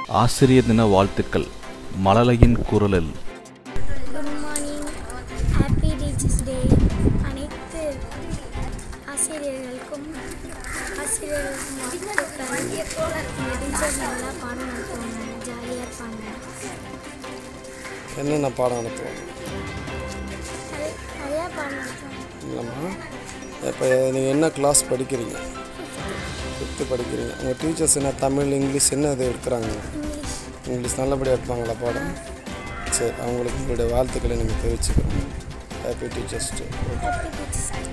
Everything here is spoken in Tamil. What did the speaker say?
ஆசிரியர் தின வாழ்த்துக்கள் மழலையின் குரலில் good morning happy teachers day அனைத்து ஆசிரியர்களுக்கும் ஆசிரியர்களுக்கும் வாழ்த்துக்கள் இந்த டீச்சர்ஸ் நல்லா பாடம் நடத்துவாங்க ஜாலியாக இருப்பாங்க என்னென்ன பாடம் நடத்துவாங்க நிறைய நிறையா பாடம் நடத்துவாங்க இல்லைம்மா இப்போ நீங்கள் என்ன கிளாஸ் படிக்கிறீங்க ஃபிஃப்த்து படிக்கிறீங்க உங்கள் டீச்சர்ஸ் என்ன தமிழ் இங்கிலீஷ் என்ன இது எடுக்கிறாங்க இங்கிலீஷ் இங்கிலீஷ் நல்லபடியாக எடுப்பாங்களா பாடம் சரி அவங்களுக்கு உங்களுடைய வாழ்த்துக்களை நீங்கள் தெரிவிச்சுக்கிறோம் happy teachers day happy teachers டே